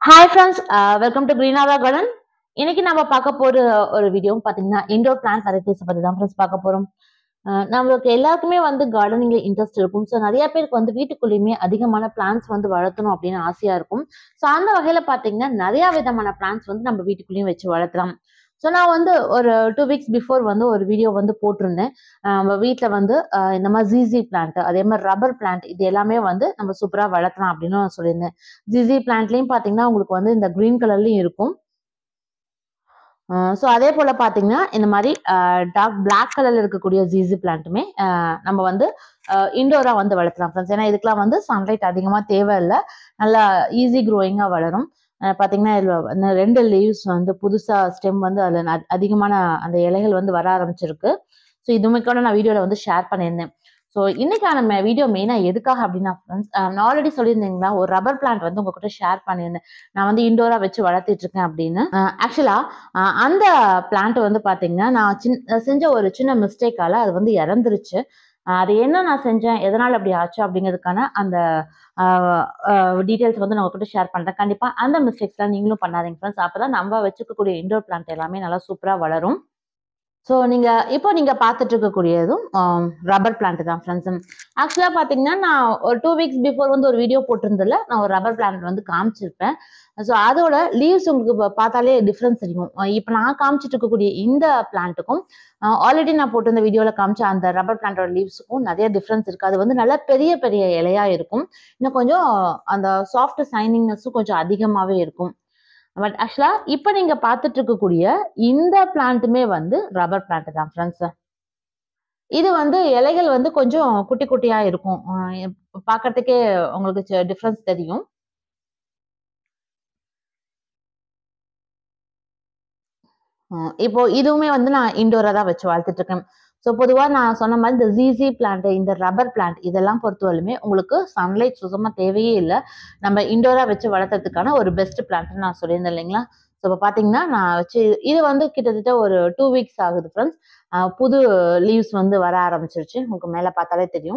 hi friends welcome to கிரீனாவா garden இன்னைக்கு நம்ம பார்க்க போற ஒரு வீடியோ பார்த்தீங்கன்னா இண்டோர் பிளான்ட் வெரைட்டிஸ் பற்றி தான் ஃப்ரெண்ட்ஸ் பார்க்க போகிறோம் நம்மளுக்கு எல்லாருக்குமே வந்து கார்டனிங்ல இன்ட்ரெஸ்ட் இருக்கும் ஸோ நிறைய பேருக்கு வந்து வீட்டுக்குள்ளேயுமே அதிகமான பிளான்ஸ் வந்து வளர்த்தணும் அப்படின்னு ஆசையா இருக்கும் ஸோ அந்த வகையில பார்த்தீங்கன்னா நிறைய விதமான பிளான்ஸ் வந்து நம்ம வீட்டுக்குள்ளேயும் வச்சு வளர்த்தலாம் ஸோ நான் வந்து ஒரு டூ வீக்ஸ் பிஃபோர் வந்து ஒரு வீடியோ வந்து போட்டிருந்தேன் அஹ் நம்ம வீட்டில் வந்து அஹ் இந்த மாதிரி ஜிசி பிளான்ட் அதே மாதிரி ரப்பர் பிளான்ட் இது எல்லாமே வந்து நம்ம சூப்பராக வளர்த்தலாம் அப்படின்னு நான் சொல்லியிருந்தேன் ஜிசி பிளான்ட்லேயும் பார்த்தீங்கன்னா உங்களுக்கு வந்து இந்த க்ரீன் கலர்லையும் இருக்கும் ஸோ அதே போல் பார்த்தீங்கன்னா இந்த மாதிரி டார்க் பிளாக் கலரில் இருக்கக்கூடிய ஜிசி பிளான்ட்டுமே நம்ம வந்து இண்டோராக வந்து வளர்த்தலாம் ஃப்ரெண்ட்ஸ் ஏன்னா இதுக்கெலாம் வந்து சன்லைட் அதிகமாக தேவையில்லை நல்லா ஈஸி க்ரோயிங்காக வளரும் அஹ் பார்த்தீங்கன்னா இதில் இந்த ரெண்டு லீவ்ஸ் வந்து புதுசாக ஸ்டெம் வந்து அதில் அதிகமான அந்த இலைகள் வந்து வர ஆரம்பிச்சிருக்கு ஸோ இதுவுமே கூட நான் வீடியோவில் வந்து ஷேர் பண்ணியிருந்தேன் ஸோ இன்னைக்கான வீடியோ மெயினாக எதுக்காக அப்படின்னா ஃப்ரெண்ட்ஸ் நான் ஆல்ரெடி சொல்லியிருந்தீங்களா ஒரு ரப்பர் பிளான்ட் வந்து உங்ககிட்ட ஷேர் பண்ணியிருந்தேன் நான் வந்து இண்டோரா வச்சு வளர்த்திட்டு இருக்கேன் அப்படின்னு ஆக்சுவலாக அந்த பிளான்ட் வந்து பார்த்தீங்கன்னா நான் சின்ன செஞ்ச ஒரு சின்ன மிஸ்டேக்கால அது வந்து இறந்துருச்சு அஹ் அது என்ன நான் செஞ்சேன் எதனால் அப்படி ஆச்சு அப்படிங்கிறதுக்கான அந்த டீட்டெயில்ஸ் வந்து நான் உங்ககிட்ட ஷேர் பண்ணுறேன் கண்டிப்பாக அந்த மிஸ்டேக்ஸ்லாம் நீங்களும் பண்ணாதீங்க ஃப்ரெண்ட்ஸ் அப்போ தான் நம்ம வச்சுக்கக்கூடிய இண்டோர் பிளான்ட் எல்லாமே நல்லா சூப்பராக வளரும் ஸோ நீங்கள் இப்போ நீங்கள் பார்த்துட்டு இருக்கக்கூடியதும் ரப்பர் பிளான்ட் தான் ஃப்ரெண்ட்ஸ் ஆக்சுவலாக பார்த்தீங்கன்னா நான் ஒரு டூ வீக்ஸ் பிஃபோர் வந்து ஒரு வீடியோ போட்டிருந்ததில்ல நான் ஒரு ரப்பர் பிளான்ட் வந்து காமிச்சிருப்பேன் ஸோ அதோட லீவ்ஸ் உங்களுக்கு இப்போ பார்த்தாலே டிஃப்ரென்ஸ் தெரியும் இப்போ நான் காமிச்சிட்டு இருக்கக்கூடிய இந்த பிளான்ட்டுக்கும் ஆல்ரெடி நான் போட்டிருந்த வீடியோவில் காமிச்ச அந்த ரப்பர் பிளான்ட்டோட லீவ்ஸுக்கும் நிறைய டிஃப்ரென்ஸ் இருக்குது அது வந்து நல்லா பெரிய பெரிய இலையாக இருக்கும் இன்னும் கொஞ்சம் அந்த சாஃப்ட் சைனிங்னஸும் கொஞ்சம் அதிகமாகவே இருக்கும் பட் ஆக்சுவலாக இப்போ நீங்கள் பார்த்துட்டு இருக்கக்கூடிய இந்த பிளான்ட்டுமே வந்து ரப்பர் பிளான்ட் தான் ஃப்ரெண்ட்ஸ் இது வந்து இலைகள் வந்து கொஞ்சம் குட்டி குட்டியாக இருக்கும் பார்க்கறதுக்கே உங்களுக்கு டிஃப்ரென்ஸ் தெரியும் இப்போ இதுவுமே வந்து நான் இண்டோராக தான் வச்சு வளர்த்துட்டு இருக்கேன் ஸோ பொதுவாக நான் சொன்ன மாதிரி இந்த ஜிசி பிளான்ட் இந்த ரப்பர் பிளான்ட் இதெல்லாம் பொறுத்தவரையுமே உங்களுக்கு சன்லைட் சுத்தமாக தேவையே இல்லை நம்ம இண்டோராக வச்சு வளர்த்துறதுக்கான ஒரு பெஸ்ட் பிளான்ட்னு நான் சொல்லியிருந்தேன் இல்லைங்களா ஸோ இப்போ பார்த்தீங்கன்னா நான் வச்சு இது வந்து கிட்டத்தட்ட ஒரு டூ வீக்ஸ் ஆகுது ஃப்ரெண்ட்ஸ் புது லீவ்ஸ் வந்து வர ஆரம்பிச்சிருச்சு உங்களுக்கு மேலே பார்த்தாலே தெரியும்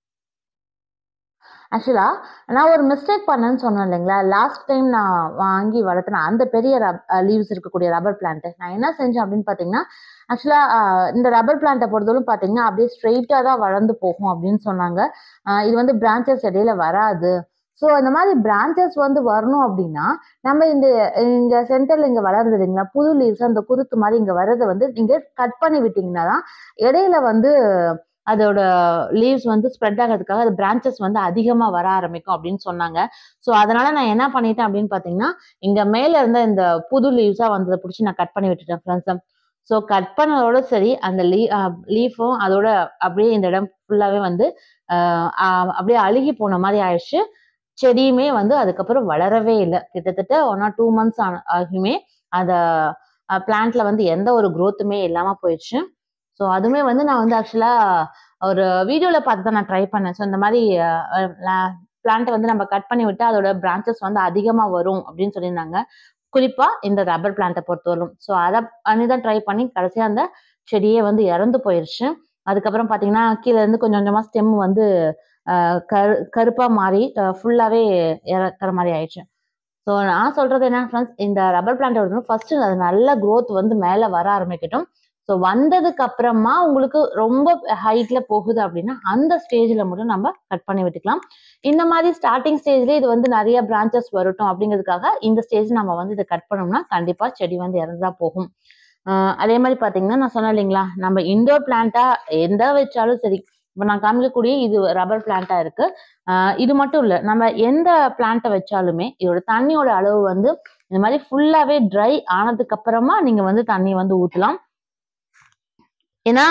ஆக்சுவலாக நான் ஒரு மிஸ்டேக் பண்ணேன்னு சொன்னேன் இல்லைங்களா லாஸ்ட் டைம் நான் வாங்கி வளர்த்தின அந்த பெரிய ரப் லீவ்ஸ் இருக்கக்கூடிய ரப்பர் பிளான்ட்டு நான் என்ன செஞ்சேன் அப்படின்னு பார்த்தீங்கன்னா ஆக்சுவலாக இந்த ரப்பர் பிளான்ட்டை பொறுத்தவரைக்கும் பார்த்தீங்கன்னா அப்படியே ஸ்ட்ரெயிட்டாக தான் வளர்ந்து போகும் அப்படின்னு சொன்னாங்க இது வந்து பிரான்ச்சஸ் இடையில வராது ஸோ இந்த மாதிரி பிரான்ச்சஸ் வந்து வரணும் அப்படின்னா நம்ம இந்த இங்கே சென்டரில் இங்கே வளருது இல்லைங்களா புது லீவ்ஸ் அந்த குருத்து மாதிரி இங்கே வர்றதை வந்து நீங்கள் கட் பண்ணி விட்டீங்கன்னா தான் இடையில வந்து அதோட லீவ்ஸ் வந்து ஸ்ப்ரெட் ஆகிறதுக்காக அது பிரான்ச்சஸ் வந்து அதிகமாக வர ஆரம்பிக்கும் அப்படின்னு சொன்னாங்க ஸோ அதனால நான் என்ன பண்ணிட்டேன் அப்படின்னு பார்த்தீங்கன்னா இங்கே மேலே இருந்த இந்த புது லீவ்ஸாக வந்ததை பிடிச்சி நான் கட் பண்ணி விட்டுட்டேன் ஃப்ரெண்ட்ஸ் ஸோ கட் பண்ணதோட சரி அந்த லீ லீஃபும் அதோட அப்படியே இந்த இடம் ஃபுல்லாகவே வந்து அப்படியே அழுகி போன மாதிரி ஆயிடுச்சு செடியுமே வந்து அதுக்கப்புறம் வளரவே இல்லை கிட்டத்தட்ட ஒன் ஆர் டூ மந்த்ஸ் ஆகியுமே அந்த பிளான்ட்ல வந்து எந்த ஒரு க்ரோத்துமே இல்லாமல் போயிடுச்சு ஸோ அதுவுமே வந்து நான் வந்து ஆக்சுவலாக ஒரு வீடியோவில் பார்த்து தான் நான் ட்ரை பண்ணேன் ஸோ இந்த மாதிரி பிளான்ட்டை வந்து நம்ம கட் பண்ணி விட்டு அதோட பிரான்ச்சஸ் வந்து அதிகமாக வரும் அப்படின்னு சொல்லியிருந்தாங்க குறிப்பாக இந்த ரப்பர் பிளான்ட்டை பொறுத்தவரைக்கும் ஸோ அதை பண்ணி தான் ட்ரை பண்ணி கடைசியாக அந்த செடியே வந்து இறந்து போயிடுச்சு அதுக்கப்புறம் பார்த்தீங்கன்னா கீழே இருந்து கொஞ்சம் கொஞ்சமாக ஸ்டெம் வந்து கரு கருப்பாக மாறி ஃபுல்லாகவே இறக்குற மாதிரி ஆயிடுச்சு ஸோ நான் சொல்கிறது என்ன ஃப்ரெண்ட்ஸ் இந்த ரப்பர் பிளான்ட்டை வந்து ஃபர்ஸ்ட் அது நல்ல க்ரோத் வந்து மேலே வர ஆரம்பிக்கட்டும் ஸோ வந்ததுக்கு அப்புறமா உங்களுக்கு ரொம்ப ஹைட்ல போகுது அப்படின்னா அந்த ஸ்டேஜ்ல மட்டும் நம்ம கட் பண்ணி விட்டுக்கலாம் இந்த மாதிரி ஸ்டார்டிங் ஸ்டேஜ்ல இது வந்து நிறைய பிரான்ச்சஸ் வரட்டும் அப்படிங்கிறதுக்காக இந்த ஸ்டேஜ் நம்ம வந்து இதை கட் பண்ணோம்னா கண்டிப்பா செடி வந்து இறந்துதா போகும் அதே மாதிரி பாத்தீங்கன்னா நான் சொன்னேன் இல்லைங்களா நம்ம இண்டோர் பிளான்ட்டா எந்த வச்சாலும் சரி இப்போ நான் காமிக்கக்கூடிய இது ரப்பர் பிளான்ட்டா இருக்கு இது மட்டும் இல்லை நம்ம எந்த பிளான்ட்டை வச்சாலுமே இதோட தண்ணியோட அளவு வந்து இந்த மாதிரி ஃபுல்லாவே ட்ரை ஆனதுக்கு அப்புறமா நீங்க வந்து தண்ணி வந்து ஊற்றலாம் ஏன்னா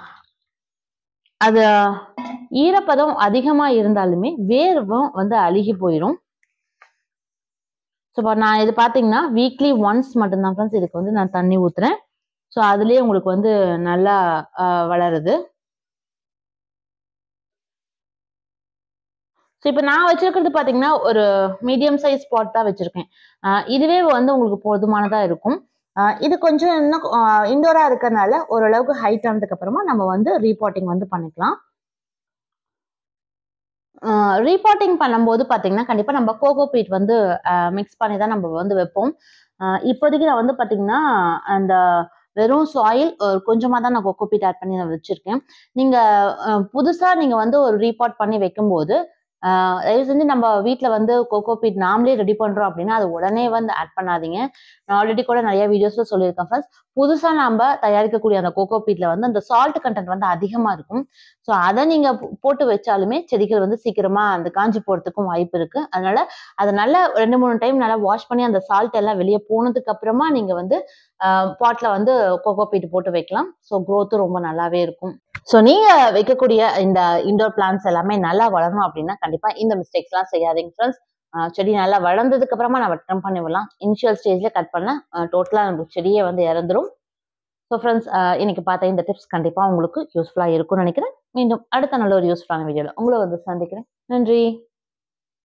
அது ஈரப்பதம் அதிகமா இருந்தாலுமே வேர்வும் வந்து அழுகி போயிடும் ஸோ இப்போ நான் இது பார்த்தீங்கன்னா வீக்லி ஒன்ஸ் மட்டும்தான் ஃப்ரெண்ட்ஸ் இதுக்கு வந்து நான் தண்ணி ஊற்றுறேன் ஸோ அதுலேயே உங்களுக்கு வந்து நல்லா வளருது ஸோ இப்போ நான் வச்சிருக்கிறது பார்த்தீங்கன்னா ஒரு மீடியம் சைஸ் ஸ்பாட் தான் வச்சிருக்கேன் இதுவே வந்து உங்களுக்கு போதுமானதாக இருக்கும் இது கொஞ்சம் இன்னும் இண்டோரா இருக்கிறதுனால ஓரளவுக்கு ஹைட் ஆனதுக்கு அப்புறமா நம்ம வந்து ரீபாட்டிங் வந்து பண்ணிக்கலாம் ரீபாட்டிங் பண்ணும்போது பார்த்தீங்கன்னா கண்டிப்பாக நம்ம கோகோ பீட் வந்து மிக்ஸ் பண்ணி தான் நம்ம வந்து வைப்போம் அஹ் இப்போதைக்கு நான் வந்து பார்த்தீங்கன்னா அந்த வெறும் சாயில் கொஞ்சமாக தான் நான் கோகோ பீட் ஆட் பண்ணி நான் வச்சுருக்கேன் நீங்கள் புதுசாக நீங்கள் வந்து ஒரு ரீபாட் பண்ணி வைக்கும்போது ஆஹ் தயவு செஞ்சு நம்ம வீட்டில் வந்து கோகோ பீட் நாமளே ரெடி பண்ணுறோம் அப்படின்னா அது உடனே வந்து ஆட் பண்ணாதீங்க நான் ஆல்ரெடி கூட நிறைய வீடியோஸில் சொல்லியிருக்கேன் ஃப்ரெண்ட்ஸ் புதுசாக நம்ம தயாரிக்கக்கூடிய அந்த கோகோ பீட்டில் வந்து அந்த சால்ட் கண்டென்ட் வந்து அதிகமாக இருக்கும் ஸோ அதை நீங்கள் போட்டு வச்சாலுமே செடிகள் வந்து சீக்கிரமாக அந்த காஞ்சி போகிறதுக்கும் வாய்ப்பு இருக்குது அதனால அதை நல்லா ரெண்டு மூணு டைம் நல்லா வாஷ் பண்ணி அந்த சால்ட் எல்லாம் வெளியே போனதுக்கு அப்புறமா நீங்கள் வந்து பாட்டில் வந்து கோகோ பீட் போட்டு வைக்கலாம் ஸோ க்ரோத்தும் ரொம்ப நல்லாவே இருக்கும் ஸோ நீங்கள் வைக்கக்கூடிய இந்த இண்டோர் பிளான்ஸ் எல்லாமே நல்லா வளரணும் அப்படின்னா கண்டிப்பாக இந்த மிஸ்டேக்ஸ்லாம் செய்யாதீங்க ஃப்ரெண்ட்ஸ் செடி நல்லா வளர்ந்ததுக்கு அப்புறமா நம்ம ட்ரிம் பண்ணி விடலாம் இனிஷியல் ஸ்டேஜில் கட் பண்ணால் டோட்டலாக நமக்கு செடியே வந்து இறந்துரும் ஸோ ஃப்ரெண்ட்ஸ் இன்னைக்கு பார்த்த இந்த டிப்ஸ் கண்டிப்பாக உங்களுக்கு யூஸ்ஃபுல்லாக இருக்கும்னு நினைக்கிறேன் மீண்டும் அடுத்த நல்ல ஒரு யூஸ்ஃபுல்லான வீடியோவில் உங்களை வந்து சந்திக்கிறேன் நன்றி